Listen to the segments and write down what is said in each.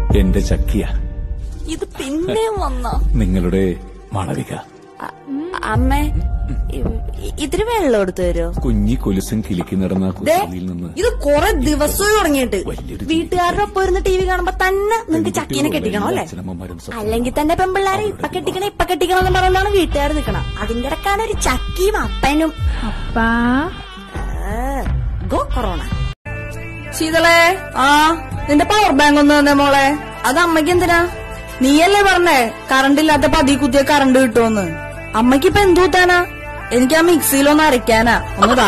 എന്റെ ചക്കിയ ഇത് പിന്നെയും വന്നോ നിങ്ങളുടെ മാളവിക അ- അമ്മേ ഇ- ഇതിന് വെള്ളം എടുത്തു തരുമോ കുഞ്ഞി കൊലുസും കിലുക്കി നടന്ന ആ കുസൃതിയിൽ നിന്ന് ഇത് കൊറേ ദിവസവും തുടങ്ങിയിട്ട് വലിയൊരു വീട്ടുകാരുടെ ഒപ്പം ഇരുന്ന് ടി വി കാണുമ്പോ തന്നെ നിങ്ങക്ക് ചക്കീനെ കെട്ടിക്കണോ അല്ലേ അച്ഛനമ്മമാരും സഹോദരന്മാരും അല്ലെങ്കിൽ തന്നെ പെമ്പിള്ളാരെ ഇപ്പൊ കെട്ടിക്കണം ഇപ്പൊ കെട്ടിക്കണം എന്ന് പറഞ്ഞാണ് വീട്ടുകാർ നിക്കണം അതിന്റെ ഇടക്കാണ് ഒരു ചക്കിയും അപ്പനും അപ്പാ ഗോ കൊറോണ ശീതളേ ആ നിന്റെ പവർ ബാങ്ക് ഒന്ന് തന്നെ മോളെ അത് അമ്മയ്ക്ക് എന്തിനാ നീയല്ലേ പറഞ്ഞേ കറണ്ട് ഇല്ലാത്ത പതി കുത്തിയ കറണ്ട് കിട്ടുമെന്ന് അമ്മയ്ക്ക് ഇപ്പൊ എന്തു കൂട്ടാനാ എനിക്ക് ആ മിക്സിയിലൊന്ന് അരയ്ക്കാനാ ഒന്നതാ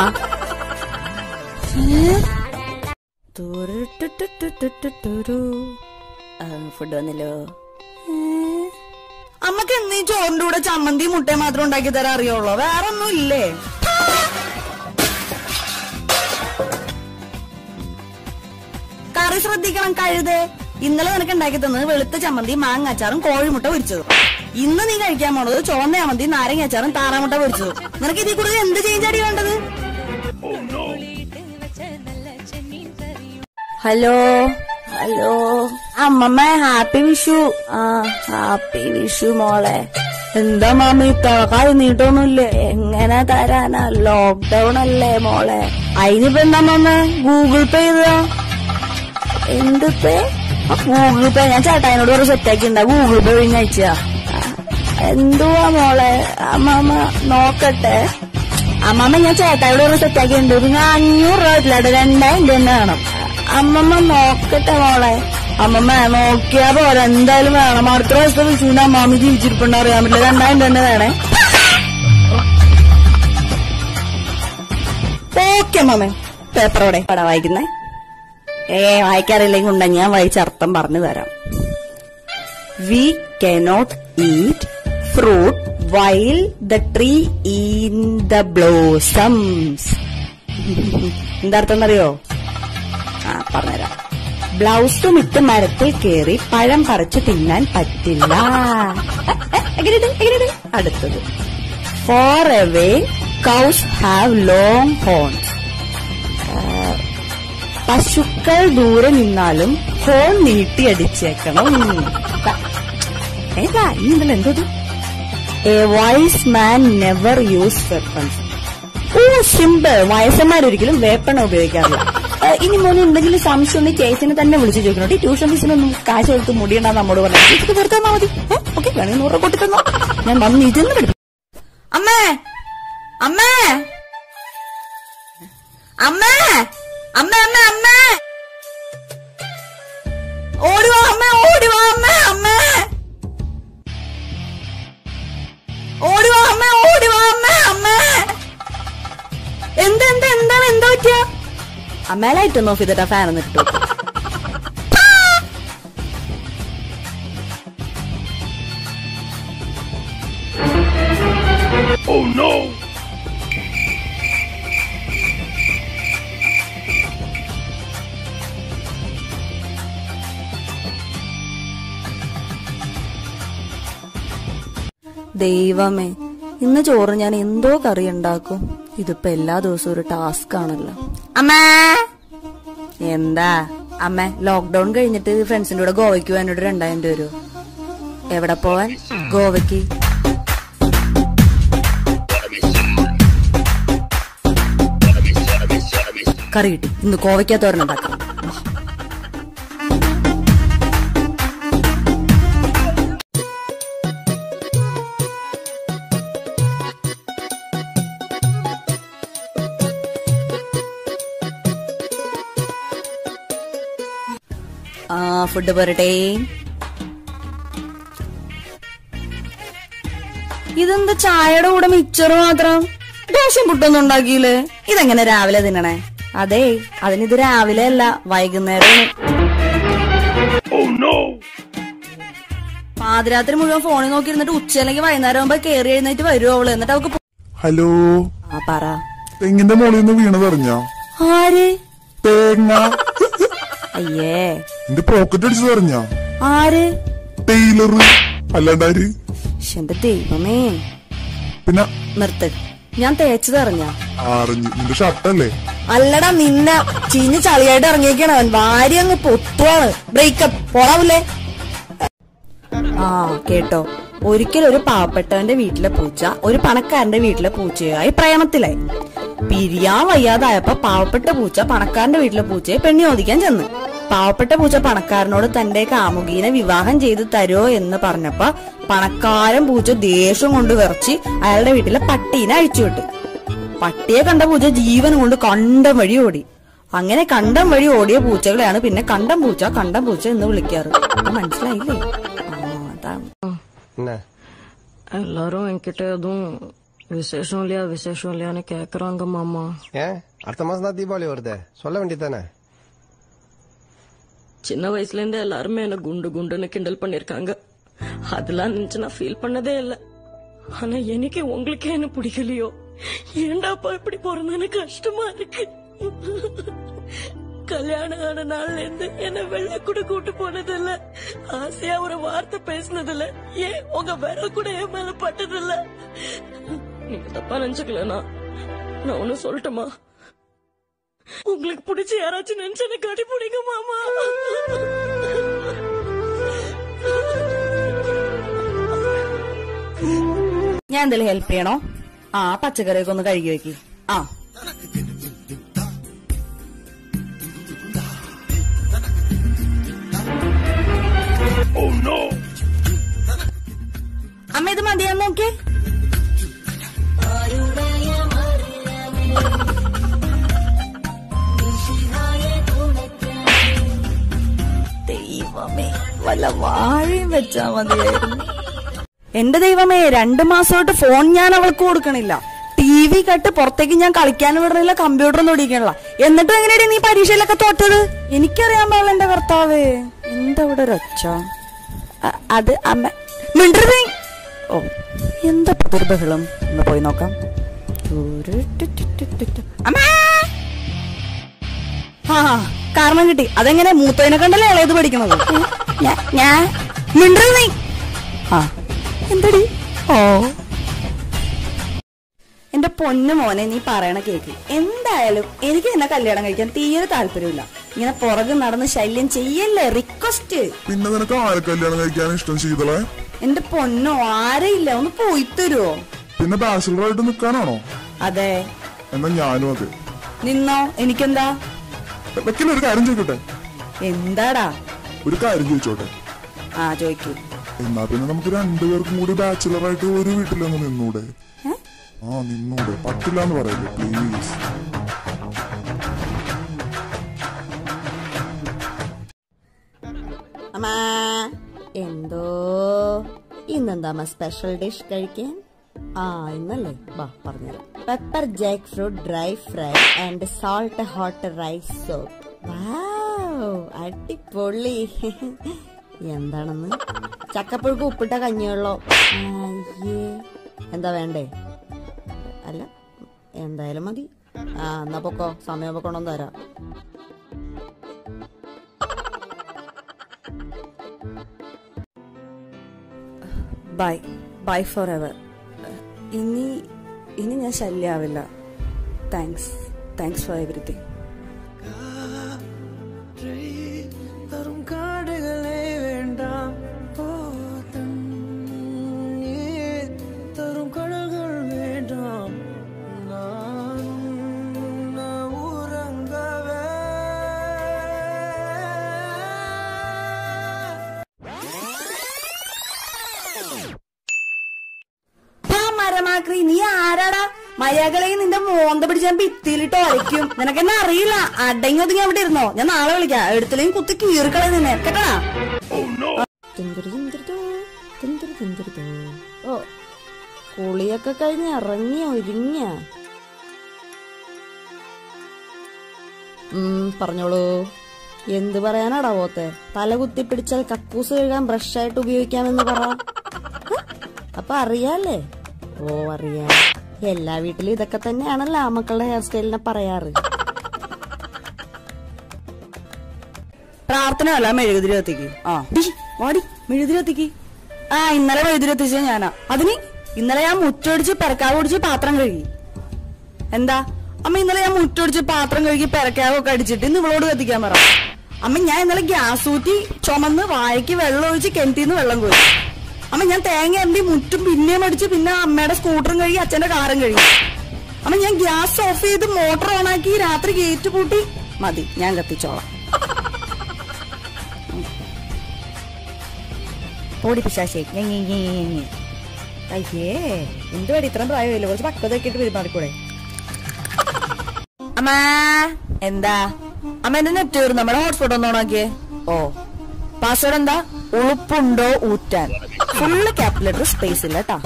ഫുഡ് വന്നല്ലോ അമ്മക്ക് എന്നീ ചോറിന്റെ കൂടെ ചമ്മന്തി മുട്ടയും മാത്രം ഉണ്ടാക്കി തരാൻ അറിയുള്ളൂ വേറെ ഒന്നും ഇല്ലേ കറി ശ്രദ്ധിക്കണം കഴുതേ ഇന്നലെ നിനക്ക് ഉണ്ടാക്കി തന്നത് വെളുത്ത ചമ്മന്തി മാങ്ങ അച്ചാറും കോഴിമുട്ട പൊരിച്ചതും ഇന്ന് നീ കഴിക്കാൻ പോണത് ചുവന്ന ചമ്മന്തി നാരങ്ങ അച്ചാറും താറാമുട്ട പൊരിച്ചതും നിനക്ക് ഇതിൽ കൂടുതൽ എന്ത് ചേഞ്ച് അടി വേണ്ടത് ഹലോ ഹലോ അമ്മമ്മ ഹാപ്പി വിഷു ആ ഹാപ്പി വിഷു മോളെ എന്താ മാമി തളക്കായി നീട്ടൊന്നുമില്ലേ എങ്ങനെ തരാനാ ലോക്ക്ഡൌൺ അല്ലേ മോളെ അതിനിപ്പോ എന്താ മാമ ഗൂഗിൾ പേ ചെയ്തതാ എന്ത് പേ ഗൂഗിൾ പേ ഞാൻ ചേട്ടായിനോട് ഒരു സെറ്റാക്കി ഉണ്ടാ ഗൂഗിൾ പേ കഴിഞ്ഞ അയച്ചാ എന്തുവാ മോളെ അമ്മമ്മ നോക്കട്ടെ അമ്മമ്മ ഞാൻ ചേട്ടായിയോട് ഒരു സെറ്റാക്കി ഉണ്ട് പിന്നെ അഞ്ഞൂറ് രൂപ ഇല്ലാണ്ട് രണ്ടായിരം രൂപ തന്നെ വേണം അമ്മമ്മ നോക്കട്ടെ മോളെ അമ്മമ്മ നോക്കിയാ പോരാ എന്തായാലും വേണം അടുത്ത പ്രാവശ്യത്തെ വിഷുവിന് അമ്മാമി ജീവിച്ചിരിപ്പുണ്ടോ അറിയാൻ പറ്റില്ല രണ്ടായിരം രൂപ തന്നെ വേണേ ഓക്കെ അമ്മമ്മേ പേപ്പറോടെ പട വായിക്കുന്നേ ഏ വായിക്കാറില്ലെങ്കിൽ ഉണ്ട ഞാൻ വായിച്ച അർത്ഥം പറഞ്ഞു തരാം we cannot eat fruit while the tree in the blossoms എന്താ അർത്ഥം എന്നറിയോ ആ പറഞ്ഞുതരാം ബ്ലൗസും ഇട്ട് മരത്തിൽ കയറി പഴം പറിച്ചു തിന്നാൻ പറ്റില്ല എങ്ങനെയുണ്ട് എങ്ങനെയുണ്ട് അടുത്തത് far away cows have long horns പശുക്കൾ ദൂരെ നിന്നാലും ഹോൺ നീട്ടിയടിച്ചേക്കണം ഏതാ ഈ ഉണ്ടല്ലോ എന്തത് a wise man never use weapons ഓ സിമ്പിൾ വയസ്സന്മാരൊരിക്കലും വേപ്പണ ഉപയോഗിക്കാറില്ല ഏ, ഇനി മോനെ എന്തെങ്കിലും സംശയം ഉണ്ടെങ്കിൽ ചേച്ചിനെ തന്നെ വിളിച്ചു ചോദിക്കണം ഈ ട്യൂഷൻ ഫീസിനൊന്നും കാശ് കൊടുത്ത് മുടിയണ്ട നമ്മോട് പറഞ്ഞു ചേച്ചിക്ക് വെറുതെ തന്നാ മതി ഓക്കെ വേണമെങ്കിൽ നൂറ് രൂപ കൊട്ടി തന്നോ ഞാൻ വന്ന് ഇതെന്ന് പഠിപ്പിക്കും അമ്മേ അമ്മേ അമ്മേ അമ്മേ അമ്മേ അമ്മേ ഓടിവാ അമ്മേ ഓടിവാ അമ്മേ അമ്മേ ഓടിവാ അമ്മേ ഓടിവാ അമ്മേ അമ്മേ എന്താ എന്താ എന്താണ് എന്താ പറ്റിയ അമ്മ ലൈറ്റ് ഒന്ന് ഓഫ് ചെയ്തിട്ടാ ഫാൻ ഒന്ന് ഇട്ടു ദൈവമേ ഇന്ന് ചോറ് ഞാൻ എന്തോ കറി ഉണ്ടാക്കും ഇതിപ്പോ എല്ലാ ദിവസവും ഒരു ടാസ്ക് ആണല്ലോ അമ്മേ എന്താ അമ്മ ലോക്ക്ഡൌൺ കഴിഞ്ഞിട്ട് ഫ്രണ്ട്സിന്റെ കൂടെ ഗോവയ്ക്ക് പോകാനോട് രണ്ടായിരം രൂപ വരുമോ എവിടെ പോവാൻ ഗോവയ്ക്ക് കറി കിട്ടി ഇന്ന് കോവയ്ക്കാ തോരൻ ഉണ്ടാക്കാം ആ ഫുഡ് പോരട്ടെ ഇതെന്താ ചായയുടെ കൂടെ മിച്ചറ് മാത്രം ദോശയും പുട്ടൊന്നും ഉണ്ടാക്കിയില്ലേ ഇതെങ്ങനെ രാവിലെ തിന്നണേ അതെ അതിനിത് രാവിലെ അല്ല വൈകുന്നേരം പാതിരാത്രി മുഴുവൻ ഫോണിൽ നോക്കിയിരുന്നിട്ട് ഉച്ച അല്ലെങ്കിൽ വൈകുന്നേരം ആകുമ്പോ കയറി എഴുന്നേറ്റ് വരുവോ അവള് എന്നിട്ട് അവൾക്ക് പോ- ഹലോ ആ പറ തെങ്ങിന്റെ മുകളിൽ നിന്ന് വീണതറിഞ്ഞോ ആര് തേങ്ങ അയ്യേ എന്റെ പോക്കറ്റ് അടിച്ചത് അറിഞ്ഞോ ആര് ടൈലർ അല്ലാണ്ടാര് ശ്ശെ, എന്റെ ദൈവമേ പിന്നെ നിർത്ത് ഞാൻ തേച്ചത് അറിഞ്ഞ അറിഞ്ഞു നിന്റെ ഷർട്ടല്ലേ അല്ലടാ നിന്നെ ചീഞ്ഞ് ചളിയായിട്ട് ഇറങ്ങിയേക്കാണ് അവൻ വാരി അങ്ങ് പൊത്തുവാണ് ബ്രേക്കപ്പ് പോളാവൂലേ ആ കേട്ടോ ഒരിക്കൽ ഒരു പാവപ്പെട്ടവന്റെ വീട്ടിലെ പൂച്ച ഒരു പണക്കാരന്റെ വീട്ടിലെ പൂച്ചയായി പ്രേമത്തിലായി പിരിയാൻ വയ്യാതായപ്പോ പാവപ്പെട്ട പൂച്ച പണക്കാരന്റെ വീട്ടിലെ പൂച്ചയെ പെണ്ണി ചോദിക്കാൻ ചെന്ന് പാവപ്പെട്ട പൂച്ച പണക്കാരനോട് തന്റെ കാമുകീനെ വിവാഹം ചെയ്ത് തരോ എന്ന് പറഞ്ഞപ്പോ പണക്കാരൻ പൂച്ച ദേഷ്യം കൊണ്ട് വിറച്ച് അയാളുടെ വീട്ടിലെ പട്ടീനെ അഴിച്ചുവിട്ടു പട്ടിയെ കണ്ട പൂച്ച ജീവൻ കൊണ്ട് കണ്ടം വഴി ഓടി അങ്ങനെ കണ്ടം വഴി ഓടിയ പൂച്ചകളെയാണ് പിന്നെ കണ്ടം പൂച്ച കണ്ടം പൂച്ച എന്ന് വിളിക്കാറ് അപ്പൊ മനസ്സിലായില്ലേ ആ അതാണ് என்ன எல்லாரும் என்கிட்ட எதுவும் விசேஷம் இல்லையா விசேஷம் இல்லையான்னு கேக்குறாங்க மாமா ஏன் அடுத்த மாசம் தான் தீபாவளி வருதே சொல்ல வேண்டியதானே சின்ன வயசுல இருந்து எல்லாருமே என்ன குண்டு குண்டுன்னு கிண்டல் பண்ணிருக்காங்க அதெல்லாம் நினைச்சு நான் ஃபீல் பண்ணதே இல்ல ஆனா எனக்கு உங்களுக்கே என்ன பிடிக்கலையோ ஏண்டாப்பா இப்படி பிறந்தேன்னு கஷ்டமா இருக்கு கல்யாணம் ஆன நாள்ல இருந்து என்ன வெள்ள கூட கூட்டு போனதில்ல ஆசையா ஒரு வார்த்தை பேசினதில்ல ஏன் உங்க விரல் கூட என் மேல பட்டதில்ல நீங்க தப்பா நினைச்சுக்கலனா நான் ஒண்ணு சொல்லட்டுமா உங்களுக்கு பிடிச்ச யாராச்சும் நினைச்சு எனக்கு கட்டி பிடிங்க மாமா ഞാൻ എന്തെങ്കിലും ഹെൽപ്പ് ചെയ്യണോ ആ പച്ചക്കറിയൊക്കെ ഒന്ന് കഴുകി വെക്ക് ആ അമ്മ ഇത് മതിയാന്ന് നോക്കിയേ ദൈവമേ വല്ല വാഴയും വെച്ചാ മതിയായിരുന്നു എന്റെ ദൈവമേ രണ്ടു മാസമായിട്ട് ഫോൺ ഞാൻ അവൾക്ക് കൊടുക്കണില്ല ടി വി കട്ട് പുറത്തേക്ക് ഞാൻ കളിക്കാൻ വിടണില്ല കമ്പ്യൂട്ടർ ഒന്നും ഓടിക്കണില്ല എന്നിട്ടും എങ്ങനെയാണ് നീ പരീക്ഷയിലൊക്കെ തോറ്റത് എനിക്കറിയാൻ പാടില്ല എന്റെ കർത്താവേ എന്താ ഇവിടെ ഒരു ഒച്ച അ- അത് അമ്മ മിണ്ടരുത് നീ. ഓ എന്താ ഇപ്പൊ ഒരു ബഹളം ഒന്ന് പോയി നോക്കാം ഒരു ടി ടി ടി ടി ടി. അമ്മേ! ആ കാരണം കിട്ടി അതെങ്ങനെ മൂത്തതിനെ കണ്ടല്ലേ ഇളയത് പഠിക്കണത് ഞാ- ഞാൻ മിണ്ടരുത് നീ ആ എന്തടി ഓ എന്റെ പൊന്നു മോനെ നീ പറയണ കേക്ക് എന്തായാലും എനിക്ക് നിന്നെ കല്യാണം കഴിക്കാൻ തീരെ താല്പര്യമില്ല ഇങ്ങനെ പുറകെ നടന്ന് ശല്യം ചെയ്യല്ലേ റിക്വസ്റ്റ് പിന്നെ നിനക്ക് ആരെ കല്യാണം കഴിക്കാൻ ഇഷ്ടം ശീതളെ എന്റെ പൊന്നോ ആരെയില്ല ഒന്ന് പോയി തരുവോ പിന്നെ ബാച്ചിലറായിട്ട് നിൽക്കാനാണോ അതെ എന്നാ ഞാനും അതെ നിന്നോ എനിക്കെന്താ വെക്കല ഒരു കാര്യം ചോദിക്കട്ടെ എന്താടാ ഒരു കാര്യം ചോദിച്ചോട്ടെ ആ ചോദിക്കൂ എന്നാ പിന്നെ നമുക്ക് രണ്ടുപേർക്കും കൂടി ബാച്ചിലറായിട്ട് ഒരു വീട്ടിലൊന്ന് നിന്നൂടെ ഏ? ആ നിന്നൂടെ പറ്റില്ല എന്ന് പറയല്ലേ പ്ലീസ് അമ്മാ എന്തോ ഇന്നെന്താ അമ്മ സ്പെഷ്യൽ ഡിഷ് കഴിക്കാൻ ആ ഇന്നല്ലേ വാ പറഞ്ഞുതരാം pepper jackfruit dry fry and salt hot rice soap അടിപൊളി എന്താണെന്ന് ചക്കപ്പുഴുക്ക് ഉപ്പിട്ട കഞ്ഞിവെള്ളോ അയ്യേ എന്താ വേണ്ടേ അല്ല എന്തായാലും മതി ആ എന്നാ പൊക്കോ സമയം കൊണ്ടൊന്നും തരാം ബൈ ബൈ ഫോർ എവർ ഇനി ഇനി ഞാൻ ശല്യാവില്ല താങ്ക്സ് താങ്ക്സ് ഫോർ എവറിത്തിങ് தரும் காடுகளே வேண்டாம் ஓ தண்ணீர் தரும் கடல்கள் வேண்டாம் நான் உன்னை உறங்கவே ആ മരമാക്രി നീ ആരാടാ മര്യാദകളെ നിന്റെ മോന്ത പിടിച്ച് ഞാൻ ഭിത്തിയിലിട്ട് ഒരയ്ക്കും നിനക്കെന്നെ അറിയില്ല അടങ്ങി ഒതുങ്ങി അവിടെ ഇരുന്നോ ഞാൻ നാളെ വിളിക്കാം എടുത്തില്ലെങ്കിൽ കുത്തി കീറിക്കളെ നിന്നെ കേട്ടാ ഓ കുളിയൊക്കെ കഴിഞ്ഞ് ഇറങ്ങിയ ഒരുങ്ങിയ പറഞ്ഞോളൂ എന്ത് പറയാനാടാ പോത്തെ തല കുത്തി പിടിച്ചാൽ കക്കൂസ് കഴുകാൻ ബ്രഷായിട്ട് ഉപയോഗിക്കാമെന്ന് പറ ഹ? അപ്പൊ അറിയാലേ ഓ അറിയാം എല്ലാ വീട്ടിലും ഇതൊക്കെ തന്നെയാണല്ലോ ആ മക്കളുടെ ഹെയർ സ്റ്റൈലിനെ പറയാറ് പ്രാർത്ഥന അല്ല മെഴുകുതിരി കത്തിക്ക് ആ ഡി, വാടി മെഴുകുതിരി കത്തിക്ക് ആ ഇന്നലെ മെഴുകുതിരി കത്തിച്ചത് ഞാനാ അതിന് ഇന്നലെ ഞാൻ മുറ്റൊടിച്ച് പെരക്കാവ് ഒടിച്ച് പാത്രം കഴുകി എന്താ അമ്മ ഇന്നലെ ഞാൻ മുറ്റൊടിച്ച് പാത്രം കഴുകി പെരക്കാകൊക്കെ അടിച്ചിട്ട് ഇന്ന് ഇവളോട് കത്തിക്കാൻ പറ അമ്മ ഞാൻ ഇന്നലെ ഗ്യാസ് ഊറ്റി ചുമന്ന് വാഴയ്ക്ക് വെള്ളം ഒഴിച്ച് കിണറ്റിന്ന് വെള്ളം കോരി അമ്മ ഞാൻ തേങ്ങ എണ്ണി മുറ്റും പിന്നെയും അടിച്ച് പിന്നെ അമ്മയുടെ സ്കൂട്ടറും കഴുകി അച്ഛന്റെ കാറും കഴുകി അമ്മ ഞാൻ ഗ്യാസ് ഓഫ് ചെയ്ത് മോട്ടർ ഓണാക്കി രാത്രി ഗേറ്റ് പൂട്ടി മതി ഞാൻ കത്തിച്ചോളാം ഓടി പിശാശേ ഞെ, ഞെ, ഞെ, ഞെ, ഞെ. അയ്യേ എന്തുവാടി ഇത്രയും പ്രായമില്ല കുറച്ച് പക്വതൊക്കെ ഇട്ട് പെരുമാറിക്കൂടെ അമ്മ എന്താ അമ്മ എന്റെ നെറ്റ് വരും നമ്മുടെ ഹോട്ട്സ്പോട്ട് ഒന്ന് ഓണാക്കിയേ ഓ പാസ്വേഡ് എന്താ ഉളുപ്പുണ്ടോ ഊറ്റാൻ ഫുള്ള് ക്യാപിറ്റൽ ലെറ്റർ സ്പേസ് ഇല്ല കേട്ടാ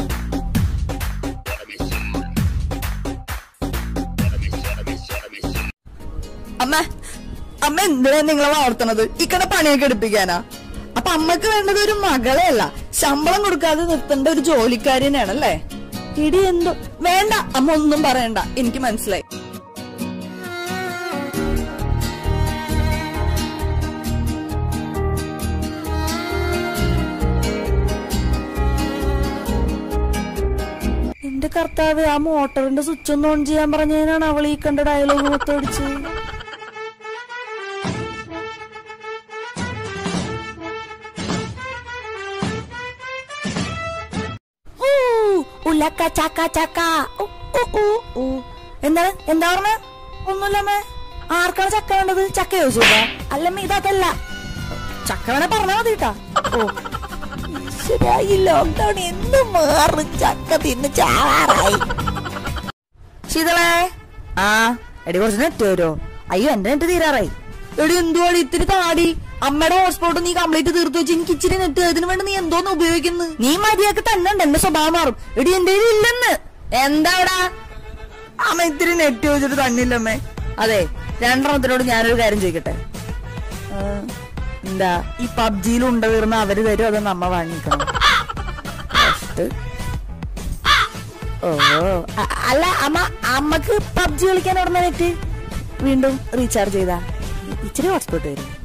അമ്മ അമ്മ എന്തിനാ നിങ്ങളെ വളർത്തണത് ഇക്കട പണിയൊക്കെ എടുപ്പിക്കാനാ അപ്പൊ അമ്മക്ക് വേണ്ടത് ഒരു മകളെ അല്ല ശമ്പളം കൊടുക്കാതെ നിർത്തേണ്ട ഒരു ജോലിക്കാരിനെയാണല്ലേ ഇടി എന്തോ വേണ്ട അമ്മ ഒന്നും പറയണ്ട എനിക്ക് മനസ്സിലായി എന്റെ കർത്താവ് ആ മോട്ടറിന്റെ സ്വിച്ച് ഒന്ന് ഓൺ ചെയ്യാൻ പറഞ്ഞതിനാണ് അവൾ ഈ കണ്ട ഡയലോഗ് മൊത്തം അടിച്ച് ഊ, ഉലക്ക ചക്ക ചക്ക ഉ, ഉ, ഉ, ഉ. എന്താണ് എന്താ പറഞ്ഞ ഒന്നുമില്ലമ്മേ ആർക്കാണ് ചക്ക വേണ്ടത് ചക്ക ചോദിച്ചാ അല്ലമ്മ ഇതല്ല ചക്ക വേണേ പറഞ്ഞാ മതി കേട്ടാ ഓ ഈശ്വരാ, ഈ ലോക്ക്ഡൌൺ എന്ന് മാറും ചക്ക തിന്ന് ചാവാറായി ശീതളേ ആ എടി കുറച്ച് നെറ്റ് വരുമോ അയ്യോ എന്റെ നെറ്റ് തീരാറായി എടി എന്തുവാടി ഇത്തിരി താടി അമ്മയുടെ ഹോട്ട്സ്പോട്ട് നീ കംപ്ലീറ്റ് തീർത്തു വെച്ച് എനിക്ക് ഇച്ചിരി നെറ്റ് അതിന് വേണ്ടി നീ എന്തോന്ന് ഉപയോഗിക്കുന്നു നീ മതിയാക്കി തന്നെ ഉണ്ട് എന്റെ സ്വഭാവം മാറും എടി എന്റെ കയ്യിൽ ഇല്ലെന്ന് എന്താടാ അമ്മ ഇത്തിരി നെറ്റ് ചോദിച്ചിട്ട് തന്നില്ലമ്മേ അതെ രണ്ടെണ്ണത്തിനോട് ഞാനൊരു കാര്യം ചോദിക്കട്ടെ ആ, എന്താ ഈ പബ്ജിയിൽ ഉണ്ട വീർന്ന അവര് തരും അത് നമ്മ വാങ്ങിക്കണം First. ഓ അ- അല്ല അമ്മ അമ്മക്ക് പബ്ജി കളിക്കാൻ ഉടനെ നെറ്റ് വീണ്ടും റീചാർജ് ചെയ്താ ഇച്ചിരി ഹോട്ട്സ്പോട്ട് വരും